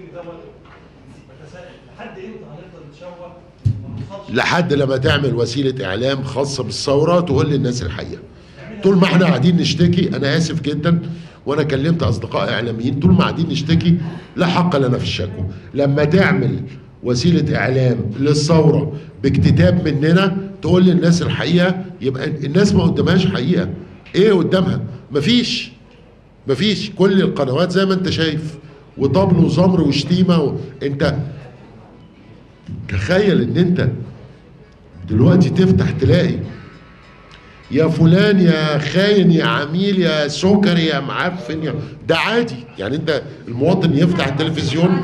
دوت بتساءل لحد امتى هنفضل نتشوه وما نوصلش لحد لما تعمل وسيله اعلام خاصه بالثوره تقول للناس الحقيقه طول ما احنا قاعدين نشتكي انا اسف جدا وانا كلمت اصدقاء اعلاميين طول ما قاعدين نشتكي لا حق لنا في الشكوى لما تعمل وسيله اعلام للثوره باكتتاب مننا تقول للناس الحقيقه يبقى الناس ما قدامهاش حقيقه ايه قدامها مفيش مفيش كل القنوات زي ما انت شايف وطبل وزمر وشتيمه و... انت تخيل ان انت دلوقتي تفتح تلاقي يا فلان يا خاين يا عميل يا سكري يا معفن يا ده عادي يعني انت المواطن يفتح التلفزيون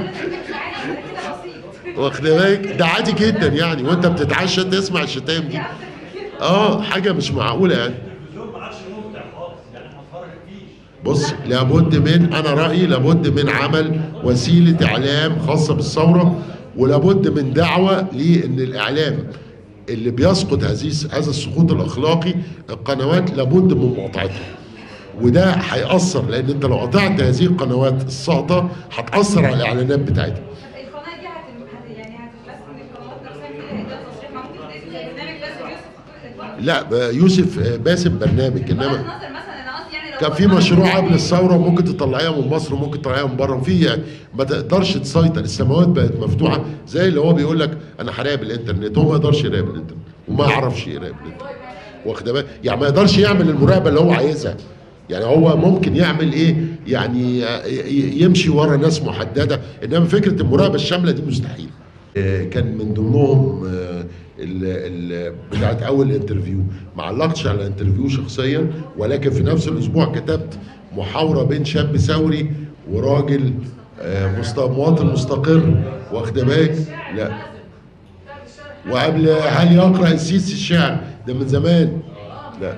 واخد بالك ده عادي جدا يعني وانت بتتعشى تسمع الشتايم دي اه حاجه مش معقوله يعني التلفزيون ما عادش ممتع خالص يعني ما اتفرجتيش بص لابد من انا رايي لابد من عمل وسيله اعلام خاصه بالثوره ولابد من دعوه لان الاعلام اللي بيسقط هذه هذا السقوط الاخلاقي القنوات لابد من مقاطعتها وده هيأثر لان انت لو قطعت هذه القنوات الساقطه هتأثر على الاعلانات بتاعتها القناه دي هت هت- يعني هتتمسك من القنوات نفسها كده هيديها تصريح ما ممكن تنزل زي برنامج باسم يوسف لا ب- يوسف آه، باسم برنامج بغض انما النظر مثلا انا قصدي يعني لو كان هو في عمل مشروع حاجة- قبل الثوره ممكن تطلعيها من مصر وممكن تطلعيها من بره وفي ما تقدرش تسيطر السماوات بقت مفتوحه زي اللي هو بيقول لك انا هراقب الانترنت هو ما يقدرش يراقب الانترنت وما يعرفش يراقب الانترنت واخد بالك يعني ما يقدرش يعمل المراقبه اللي هو عايزها يعني هو ممكن يعمل ايه يعني ي- ي- يمشي ورا ناس محدده انما فكره المراقبه الشامله دي مستحيل آه، كان من ضمنهم آه، ال ال بتاعت اول انترفيو ما علقتش على الانترفيو شخصيا ولكن في نفس الاسبوع كتبت محاوره بين شاب ثوري وراجل آه، مست- مواطن مستقر واخد بالك لا وقبل هل يقرا السيسي الشعر ده من زمان لا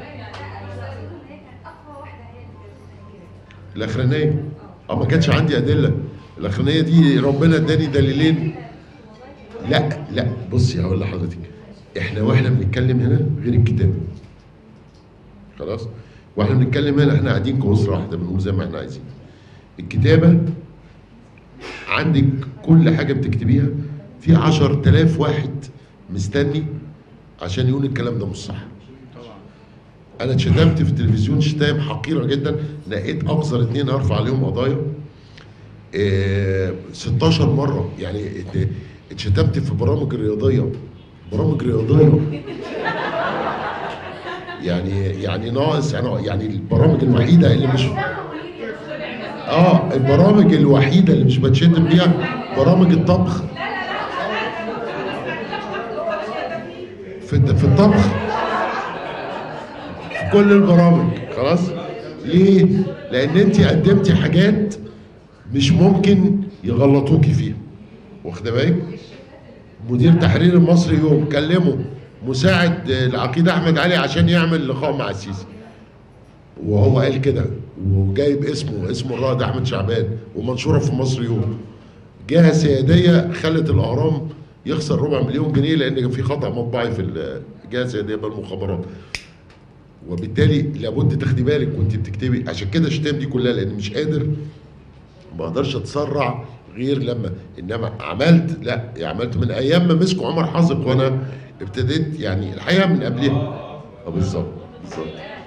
الاخرانيه اه ما كانش عندي ادله الاخرانيه دي ربنا اداني دليلين لا لا بصي هقول لحضرتك احنا واحنا بنتكلم هنا غير الكتاب خلاص واحنا بنتكلم هنا احنا قاعدين كأسرة واحدة بنقول زي ما احنا عايزين الكتابة عندك كل حاجة بتكتبيها في عشر تلاف واحد مستني عشان يقول الكلام ده مش صح انا اتشتمت في التلفزيون شتايم حقيره جدا لقيت اقصر اتنين ارفع عليهم قضايا آه، 16 مره يعني ات- اتشتمت في برامج رياضيه برامج رياضيه يعني يعني ناقص يعني يعني البرامج الوحيده اللي مش اه البرامج الوحيده اللي مش بتشتم بيها برامج الطبخ في الت- في الطبخ في كل البرامج خلاص ليه؟ لان انت قدمتي حاجات مش ممكن يغلطوكي فيها واخد بالك؟ مدير تحرير المصري يوم كلمه مساعد آه، العقيد احمد علي عشان يعمل لقاء مع السيسي وهو قال كده وجايب اسمه اسمه الرائد احمد شعبان ومنشوره في مصر يوم جهه سياديه خلت الاهرام يخسر ربع مليون جنيه لان كان في خطا مطبعي في الجهه السياديه بالمخابرات وبالتالي لابد تاخدي بالك وانت بتكتبي عشان كده الشتام دي كلها لان مش قادر ما اقدرش اتسرع غير لما انما عملت لا يعني عملت من ايام ما مسكوا عمر حظق وانا ابتديت يعني الحقيقه من قبلها آه، بالظبط بالظبط